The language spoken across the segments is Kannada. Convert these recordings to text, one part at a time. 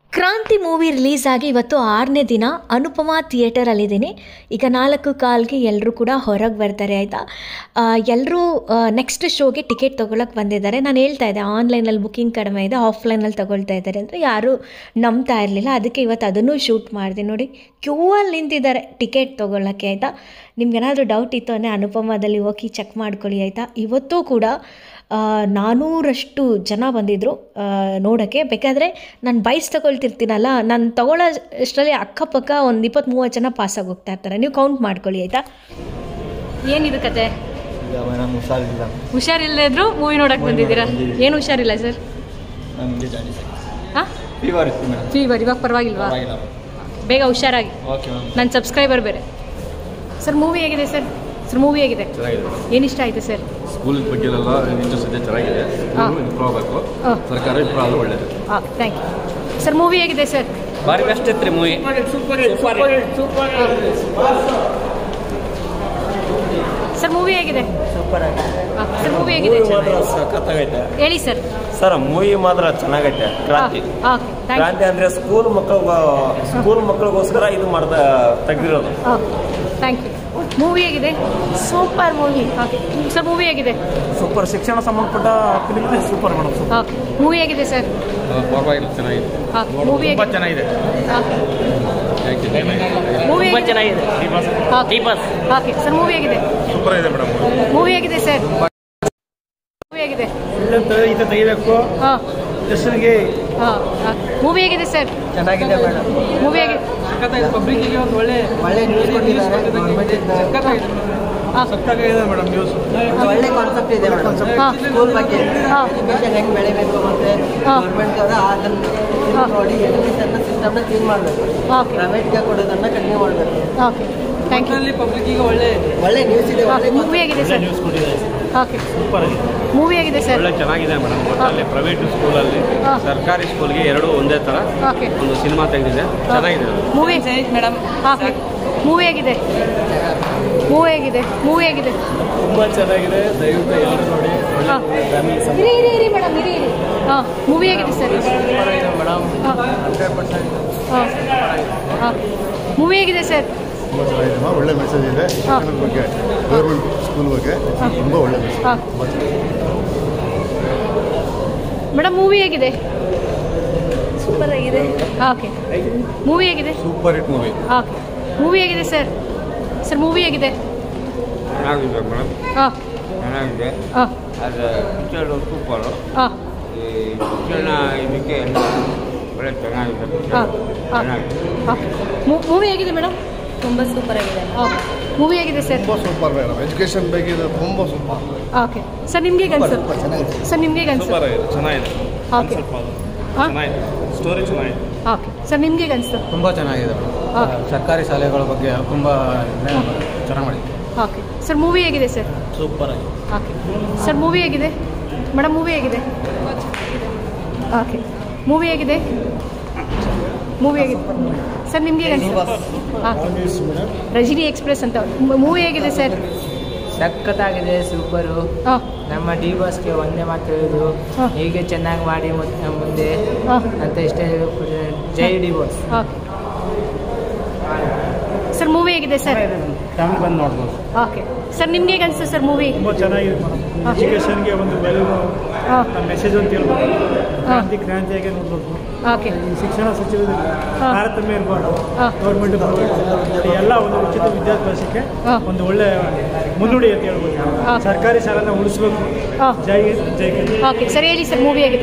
ಕ್ರಾಂತಿ ಮೂವಿ ರಿಲೀಸ್ ಆಗಿ ಇವತ್ತು ಆರನೇ ದಿನ ಅನುಪಮಾ ಥಿಯೇಟರಲ್ಲಿದ್ದೀನಿ ಈಗ ನಾಲ್ಕು ಕಾಲ್ಗೆ ಎಲ್ಲರೂ ಕೂಡ ಹೊರಗೆ ಬರ್ತಾರೆ ಆಯಿತಾ ಎಲ್ಲರೂ ನೆಕ್ಸ್ಟ್ ಶೋಗೆ ಟಿಕೆಟ್ ತೊಗೊಳಕ್ಕೆ ಬಂದಿದ್ದಾರೆ ನಾನು ಹೇಳ್ತಾ ಇದ್ದೆ ಆನ್ಲೈನಲ್ಲಿ ಬುಕ್ಕಿಂಗ್ ಕಡಿಮೆ ಇದೆ ಆಫ್ಲೈನಲ್ಲಿ ತೊಗೊಳ್ತಾ ಇದ್ದಾರೆ ಅಂದರೆ ಯಾರೂ ನಂಬ್ತಾ ಇರಲಿಲ್ಲ ಅದಕ್ಕೆ ಇವತ್ತು ಅದನ್ನು ಶೂಟ್ ಮಾಡಿದೆ ನೋಡಿ ಕ್ಯೂವಲ್ಲಿ ನಿಂತಿದ್ದಾರೆ ಟಿಕೆಟ್ ತೊಗೊಳ್ಳೋಕ್ಕೆ ಆಯಿತಾ ನಿಮ್ಗೇನಾದರೂ ಡೌಟ್ ಇತ್ತು ಅಂದರೆ ಅನುಪಮಾದಲ್ಲಿ ಹೋಗಿ ಚೆಕ್ ಮಾಡ್ಕೊಳ್ಳಿ ಆಯಿತಾ ಇವತ್ತೂ ಕೂಡ ಆ, ನಾನ್ನೂರಷ್ಟು ಜನ ಬಂದಿದ್ದರು ನೋಡೋಕ್ಕೆ ಬೇಕಾದರೆ ನಾನು ಬೈಸ್ ತಗೊಳ್ತಿರ್ತೀನಲ್ಲ ನಾನು ತಗೊಳ್ಳೋ ಅಷ್ಟರಲ್ಲಿ ಅಕ್ಕಪಕ್ಕ ಒಂದು ಇಪ್ಪತ್ತು ಮೂವತ್ತು ಜನ ಪಾಸಾಗಿ ಹೋಗ್ತಾ ಇರ್ತಾರೆ ನೀವು ಕೌಂಟ್ ಮಾಡ್ಕೊಳ್ಳಿ ಆಯಿತಾ ಏನಿದು ಕತೆ ಈಗ ಮೇಡಮ್ ಹುಷಾರಿಲ್ಲ ಹುಷಾರಿಲ್ಲದೆ ಇದ್ರು ಮೂವಿ ನೋಡಕ್ಕೆ ಬಂದಿದ್ದೀರಾ ಏನು ಹುಷಾರಿಲ್ಲ ಸರ್ ನಮಗೆ ಜಾಡಿಸ್ ಹಾಂ ಫೀವರ್ ಇತ್ತು ಮೇಡಮ್ ಫೀವರ್ ಇವಾಗ ಪರವಾಗಿಲ್ವಾ ಪರವಾಗಿಲ್ಲ ಬೇಗ ಹುಷಾರಾಗಿ ಓಕೆ ಮ್ಯಾಮ್ ನನ್ನ ಸಬ್ಸ್ಕ್ರೈಬರ್ ಬೇರೆ ಸರ್ ಮೂವಿ ಹೇಗಿದೆ ಸರ್ ಸರ್ ಮೂವಿ ಹೇಗಿದೆ ಚೆನ್ನಾಗಿದೆ ಏನಿಷ್ಟ ಆಯಿತು ಸರ್ ಸ್ಕೂಲ್ ಬಗ್ಗೆಲೆಲ್ಲ ಇಂಟ್ರೆಸ್ಟ್ ಇದೆ ಚೆನ್ನಾಗಿದೆ ಹಾಂ. ಸ್ಕೂಲ್ ಇಂಪ್ರೂವ್ ಆಗಬೇಕು ಹಾಂ. ಸರ್ಕಾರ ಇಂಪ್ರೂವ್ ಆದ್ರೆ ಒಳ್ಳೇದು ಹಾಂ ಥ್ಯಾಂಕ್ ಯು ಸರ್ ಮೂವಿ ಹೇಗಿದೆ ಸರ್ ಭಾರಿ ಬೆಸ್ಟ್ ಇತ್ತು ರೀ ಮೂವಿ ಸರ್ ಮೂವಿ ಹೇಗಿದೆ ಸೂಪರ್ ಆಗಿದೆ ಹಾಂ, ಸರ್ ಮೂವಿ ಹೇಗಿದೆ ಸಖತ್ತಾಗೈತೆ ಹೇಳಿ ಸರ್ ಸರ್ ಮೂವಿ ಮಾತ್ರ ಚೆನ್ನಾಗೈತೆ ಕ್ರಾಂತಿ ಓಕೆ ಥ್ಯಾಂಕ್ ಕ್ರಾಂತಿ ಅಂದ್ರೆ ಸ್ಕೂಲ್ ಮಕ್ಕಳು ಸ್ಕೂಲ್ ಮಕ್ಕಳಿಗೋಸ್ಕರ ಇದು ಮಾಡ್ದ ತೆಗ್ದಿರೋದು you okay thank you movie ಹೇಗಿದೆ super movie okay sir movie ಹೇಗಿದೆ ಸೂಪರ್ ಶಿಕ್ಷಣ ಸಂಬಂಧಪಟ್ಟ film super madam okay movie ಹೇಗಿದೆ ಸರ್ ಪರವಾಗಿಲ್ಲ ಚೆನ್ನಾಗಿದೆ ಓಕೆ ಮೂವಿ ತುಂಬ ಚೆನ್ನಾಗಿದೆ ಮೂವಿ ತುಂಬ ಚೆನ್ನಾಗಿದೆ ದೀಪಸ್ ಓಕೆ ಸರ್ ಮೂವಿ ಹೇಗಿದೆ ಸೂಪರ್ ಇದೆ ಮೇಡಮ್ ಮೂವಿ ಹೇಗಿದೆ ಸರ್ ಮೂವಿ ಹೇಗಿದೆ ಇದು ತೆಗಿಬೇಕು ಹಾಂ ದರ್ಶನ್ಗೆ ಹಾಂ ಮೂವಿ ಹೇಗಿದೆ ಸರ್ ಚೆನ್ನಾಗಿದೆ ಮೇಡಮ್ ಮೂವಿ ಹೇಗಿದೆ ಒಳ್ಳೆ ನ್ಯೂಸ್ ಕೊಟ್ಟಿದ್ದಾರೆ ಹಾಂ ಸತ್ತಾಗಿದೆ ಮೇಡಮ್ ನ್ಯೂಸ್ ಒಳ್ಳೆ ಕಾನ್ಸೆಪ್ಟ್ ಇದೆ ಮೇಡಮ್ ಹಾಂ ಸ್ಕೂಲ್ ಬಗ್ಗೆ ಹಾಂ ಎಜುಕೇಶನ್ ಹೆಂಗೆ ಬೆಳಿಬೇಕು ಮತ್ತೆ ಹಾ. ಗೌರ್ಮೆಂಟ್ ಅವರ ಅದನ್ನು ಹಾ. ನೋಡಿ ಎಜುಕೇಶನ್ ಸಿಸ್ಟಮ್ನ ಚೇಂಜ್ ಮಾಡಬೇಕು ಓಕೆ ಪ್ರೈವೇಟ್ಗೆ ಕೊಡೋದನ್ನ ಕಡಿಮೆ ಮಾಡಬೇಕು ಓಕೆ ಥ್ಯಾಂಕ್ ಯು ಒಳ್ಳೆ ನ್ಯೂಸ್ ಇದೆ ಒಳ್ಳೆ ಮೂವಿ ಹೇಗಿದೆ ಸರ್ ಓಕೆ ಸೂಪರ್ ಆಗಿದೆ ಮೂವಿ ಹೇಗಿದೆ ಸರ್ ಒಳ್ಳೆ ಚೆನ್ನಾಗಿದೆ ಮೇಡಮ್ ಒಟ್ಟಲ್ಲಿ ಪ್ರೈವೇಟ್ ಸ್ಕೂಲಲ್ಲಿ ಹಾಂ. ಸರ್ಕಾರಿ ಸ್ಕೂಲ್ಗೆ ಎರಡು ಒಂದೇ ಥರ ಓಕೆ ಒಂದು ಸಿನಿಮಾ ತೆಗೆದಿದೆ ಚೆನ್ನಾಗಿದೆ ಮೂವಿ ಮೇಡಮ್ ಓಕೆ ಮೂವಿ ಹೇಗಿದೆ ಮೂವಿ ಹೇಗಿದೆ ಮೂವಿ ಹೇಗಿದೆ ತುಂಬ ಚೆನ್ನಾಗಿದೆ ದಯವಿಟ್ಟು ಎಲ್ಲರೂ ನೋಡಿ ಹಾಂ ಇರಿ ಇರಿ ಇರಿ ಮೇಡಮ್ ಇರಿ ಇರಿ ಹಾಂ ಮೂವಿ ಹೇಗಿದೆ ಸರ್ ಮೇಡಮ್ ಹಾಂ ಹಂಡ್ರೆಡ್ ಪರ್ಸೆಂಟ್ ಹಾಂ ಹಾಂ ಮೂವಿ ಹೇಗಿದೆ ಸರ್ ತುಂಬ ಚೆನ್ನಾಗಿದೆ ಒಳ್ಳೆ ಮೆಸೇಜ್ ಇದೆ ಹಾ. ಶಿಕ್ಷಣದ ಬಗ್ಗೆ ಗೌರ್ಮೆಂಟ್ ಸ್ಕೂಲ್ ಬಗ್ಗೆ ಹಾ. ತುಂಬ ಒಳ್ಳೆ ಮೆಸೇಜ್ ಹಾಂ ಮೇಡಮ್ ಮೂವಿ ಹೇಗಿದೆ ಸೂಪರ್ ಆಗಿದೆ ಓಕೆ ಮೂವಿ ಹೇಗಿದೆ super hit movie okay movie ಹೇಗಿದೆ ಸರ್ ಸರ್ ಮೂವಿ ಹೇಗಿದೆ ಚೆನ್ನಾಗಿದೆ ಮೇಡಮ್ ಹಾಂ ಚೆನ್ನಾಗಿದೆ ಹಾಂ ಅದು ಪಿಕ್ಚರ್ ಸೂಪರು ಹಾಂ ಈ ಶಿಕ್ಷಣ ಇದಕ್ಕೆ ಎಲ್ಲ ಒಳ್ಳೆ ಚೆನ್ನಾಗಿದೆ ಹಾಂ ಹಾಂ ಚೆನ್ನಾಗಿದೆ ಓಕೆ ಮೂವಿ ಹೇಗಿದೆ ಮೇಡಮ್ ತುಂಬ ಸೂಪರ್ ಆಗಿದೆ ಓಕೆ ಮೂವಿ ಹೇಗಿದೆ ಸರ್ ತುಂಬ ಸೂಪರ್ ಮೇಡಮ್ ಎಜುಕೇಷನ್ ಬಗ್ಗೆ ಇದು ತುಂಬ ಸೂಪರ್ ಓಕೆ ಸರ್ ನಿಮಗೆ ಅನ್ಸು ಚೆನ್ನಾಗಿದೆ ಸರ್ ನಿಮಗೆ ಅನ್ಸು ಸೂಪರ್ ಆಗಿದೆ ಚೆನ್ನಾಗಿದೆ ಓಕೆ ಹಾಂ ಚೆನ್ನಾಗಿದೆ ಸ್ಟೋರಿ ಚೆನ್ನಾಗಿದೆ ಓಕೆ ಸರ್ ನಿಮಗೆ ಅನಿಸ್ತು ತುಂಬ ಚೆನ್ನಾಗಿದೆ ಓಕೆ ಸರ್ಕಾರಿ ಶಾಲೆಗಳ ಬಗ್ಗೆ ತುಂಬ ಚೆನ್ನಾಗಿ ಮಾಡಿದೆ ಓಕೆ ಸರ್ ಮೂವಿ ಹೇಗಿದೆ ಸರ್ ಸೂಪರ್ ಆಗಿದೆ ಓಕೆ ಸರ್ ಮೂವಿ ಹೇಗಿದೆ ಮೇಡಮ್ ಮೂವಿ ಹೇಗಿದೆ ಓಕೆ ಮೂವಿ ಹೇಗಿದೆ ಮೂವಿ ಹೇಗಿದೆ ಸರ್ ನಿಮಗೆ ಅನಿಸ್ತು ಹಾಂ ರಜನಿ ಎಕ್ಸ್ಪ್ರೆಸ್ ಅಂತ ಮೂವಿ ಹೇಗಿದೆ ಸರ್ ಸಖತ್ತಾಗಿದೆ ಸೂಪರು ಹಾಂ ನಮ್ಮ ಡಿ ಬಾಸ್ಗೆ ಒಂದೇ ಮಾತು ಹೇಳೋದು ಹಾ. ಹೀಗೆ ಚೆನ್ನಾಗಿ ಮಾಡಿ ಮತ್ತೆ ಮುಂದೆ ಹಾಂ ಅಂತ ಇಷ್ಟೇ ಹೇಳ್ಬಿಟ್ಟು ಜೈ D boss okay sir movie ಹೇಗಿದೆ ಸರ್ ಫ್ಯಾಮಿಲಿ ಬಂದು ನೋಡ್ಬೋದು ಓಕೆ ಸರ್ ನಿಮ್ಗೆ ಹೇಗೆ ಅನಿಸ್ತು ಸರ್ ಮೂವಿ ತುಂಬ ಚೆನ್ನಾಗಿದೆ ಮೇಡಮ್ ಹಾ. ಎಜುಕೇಷನ್ಗೆ ಒಂದು ಬೆಲೆನು ಹಾಂ ಮೆಸೇಜ್ ಅಂತ ಹೇಳ್ಬೋದು ಕ್ರಾಂತಿ ಕ್ರಾಂತಿಯಾಗಿ ನೋಡ್ಬೇಕು ಓಕೆ ಈ ಶಿಕ್ಷಣ ಸಚಿವರಿಗೆ ಹಾ. ತಾರತಮ್ಯ ಇರಬಾರ್ದು ಹಾ. ಗೌರ್ಮೆಂಟ್ ಎಲ್ಲ ಒಂದು ಉಚಿತ ವಿದ್ಯಾಭ್ಯಾಸಕ್ಕೆ ಹಾ. ಒಂದು ಒಳ್ಳೆ ಮುನ್ನುಡಿ ಅಂತ ಹೇಳ್ಬೋದು ಹಾ. ಸರ್ಕಾರಿ ಶಾಲೆನ ಉಳಿಸ್ಬೇಕು ಹಾಂ ಜೈ ಹಿಂದ್, ಜೈ ಹಿಂದ್. ಓಕೆ ಸರ್ ಹೇಳಿ ಸರ್ ಮೂವಿ ಹೇಗಿದೆ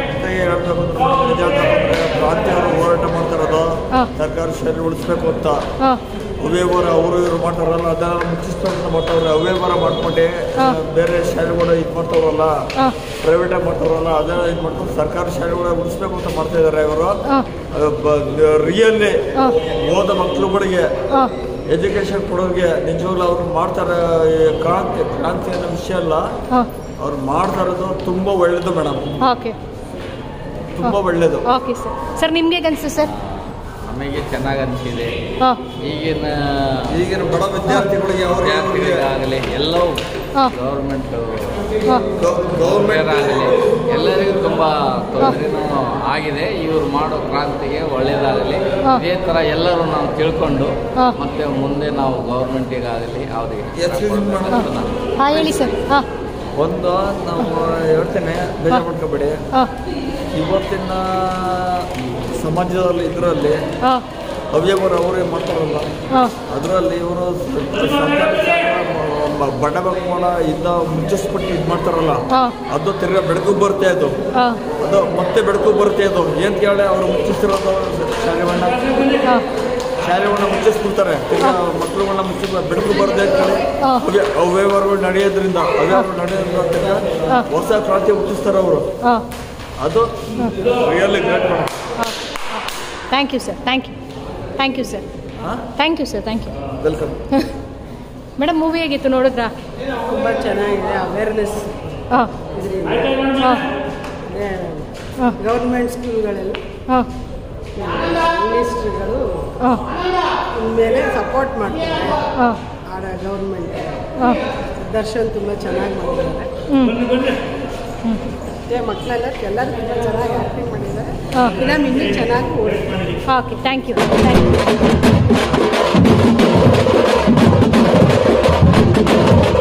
ಕ್ರಾಂತಿಯವರು ಹೋರಾಟ ಮಾಡ್ತಾರಲ್ಲ ಹಾಂ ಸರ್ಕಾರಿ ಶಾಲೆ ಉಳಿಸ್ಬೇಕು ಅಂತ ಹಾಂ ಅವ್ಯವಹಾರ ಅವರು ಇವರು ಮಾಡ್ತಾರಲ್ಲ ಅದೆಲ್ಲ ಮುಚ್ಚಿಸ್ತಾರೆ ಮಾಡ್ತಾವ್ರೆ ಅವ್ಯವಹಾರ ಮಾಡ್ಕೊಂಡೆ ಹಾ. ಬೇರೆ ಶಾಲೆಗಳು ಇದು ಮಾಡ್ತಾವ್ರಲ್ಲ ಹಾಂ ಪ್ರೈವೇಟ್ ಮಾಡ್ತಾವ್ರಲ್ಲ ಅದೆಲ್ಲ ಇದು ಮಾಡ್ತಾರೆ ಸರ್ಕಾರಿ ಶಾಲೆಗಳ ಉಳಿಸ್ಬೇಕು ಅಂತ ಮಾಡ್ತಾ ಇದ್ದಾರೆ ಇವರು ಹಾಂ ರಿಯಲ್ಲಿ ಹಾಂ ಓದ ಮಕ್ಳುಗಳಿಗೆ ಹಾಂ ಎಜುಕೇಶನ್ ಕೊಡೋರಿಗೆ ನಿಜವಾಗ್ಲೂ ಅವ್ರು ಮಾಡ್ತಾರೆ ಈ ಕ್ರಾಂತಿ ಕ್ರಾಂತಿ ಅನ್ನೋ ವಿಷಯ ಅಲ್ಲ ಹಾಂ ಅವ್ರು ಮಾಡ್ತಾ ಇರೋದು ತುಂಬ ಒಳ್ಳೇದು ಮೇಡಮ್ ಓಕೆ ತುಂಬ ಒಳ್ಳೇದು ಓಕೆ ಸರ್ ಸರ್ ನಿಮ್ಗೆ ಹೇಗೆ ಅನಿಸ್ತು ಸರ್ ನಮಗೆ ಚೆನ್ನಾಗಿ ಅನಿಸಿದೆ ಹಾಂ ಈಗಿನ ಈಗಿನ ಬಡ ವಿದ್ಯಾರ್ಥಿಗಳಿಗೆ ಅವ್ರಿಗೆ ವಿದ್ಯಾರ್ಥಿಗಳಿಗಾಗಲಿ ಎಲ್ಲವೂ ಹಾಂ ಗೌರ್ಮೆಂಟ್ ಹಾಂ ಗೌರ್ಮೆಂಟ್ ಆಗಲಿ ಎಲ್ಲರಿಗೂ ತುಂಬ ತೊಂದರೆನೂ ಆಗಿದೆ ಇವ್ರು ಮಾಡೋ ಕ್ರಾಂತಿಗೆ ಒಳ್ಳೆಯದಾಗಲಿ ಹಾ. ಇದೇ ಥರ ಎಲ್ಲರೂ ನಾವು ತಿಳ್ಕೊಂಡು ಹಾ. ಮತ್ತೆ ಮುಂದೆ ನಾವು ಗೌರ್ಮೆಂಟಿಗಾಗಲಿ ಯಾವುದೇ Excuse me, madam. ಹಾಂ ಹೇಳಿ ಸರ್ ಹಾಂ ಒಂದು ನಾವು ಹೇಳ್ತೇನೆ ಬೇಜಾರು ಮಾಡ್ಕೋಬೇಡಿ ಹಾಂ ಇವತ್ತಿನ ಸಮಾಜದಲ್ಲಿ ಇದರಲ್ಲಿ ಹಾಂ ಅವ್ಯವಹಾರ ಅವರೇ ಮಾಡ್ತಾರಲ್ಲ ಹಾಂ ಅದರಲ್ಲಿ ಇವರು ಬಣ್ಣ ಬಣ್ಣ ಇಂದ ಮುಚ್ಚಿಸ್ಬಿಟ್ಟು ಇದು ಮಾಡ್ತಾರಲ್ಲ ಹಾಂ ಅದು ತಿರ್ಗಾ ಬೆಳಕು ಬರುತ್ತೆ ಅದು ಹಾಂ ಅದು ಮತ್ತೆ ಬೆಳಕು ಬರುತ್ತೆ ಅದು ಏನು ಕೇಳಿ ಅವರು ಮುಚ್ಚಿಸ್ತಿರೋದು ಶಾಲೆ ಬಣ್ಣ ಹಾಂ ಶಾಲೆ ಬಣ್ಣ ಮುಚ್ಚಿಸ್ಬಿಡ್ತಾರೆ ತಿರ್ಗಾ ಮಕ್ಕಳು ಬಣ್ಣ ಮುಚ್ಚಿ ಬೆಳಕು ಬರುತ್ತೆ ಅಂತ ಹೇಳಿ ಹಾ. ಅವ್ಯ- ಅವ್ಯವಹಾರಗಳು ನಡೆಯೋದ್ರಿಂದ ಅವ್ಯವಹಾರ ನಡೆಯೋದ್ರಿಂದ ತಿರ್ಗಾ ಹಾ. ಹೊಸ ಕ್ರಾಂತಿ ಹುಟ್ಟಿಸ್ತಾರೆ ಅವರು ಹಾಂ ಅದು really great madam thank you sir thank you thank you sir thank you sir thank you welcome madam movie ಹೇಗಿತ್ತು ನೋಡಿದ್ರಾ ತುಂಬ ಚೆನ್ನಾಗಿದೆ ಅವೇರ್ನೆಸ್ ಹಾಂ ಇದರಿಂದ ಹಾಂ ಹಾಂ ಗೌರ್ಮೆಂಟ್ ಸ್ಕೂಲ್ಗಳಲ್ಲಿ ಹಾಂ ಮಿನಿಸ್ಟ್ರಿಗಳು ಹಾಂ ಮೇಲೆ ಸಪೋರ್ಟ್ ಮಾಡ್ತಾರೆ ಹಾಂ ಆಡ ಗೌರ್ಮೆಂಟ್ ಹಾಂ ದರ್ಶನ್ ತುಂಬ ಚೆನ್ನಾಗಿ ಮಾಡಿದ್ದಾರೆ ಹ್ಞೂ ಮತ್ತು ಮಕ್ಕಳೆಲ್ಲ ಎಲ್ಲರೂ ತುಂಬ ಚೆನ್ನಾಗಿ ಆ್ಯಕ್ಟಿಂಗ್ ಮಾಡಿದ್ದಾರೆ ಹಾಂ ಫಿಲಮ್ ಇನ್ನೂ ಚೆನ್ನಾಗಿ ಓಡುತ್ತೆ okay thank you thank you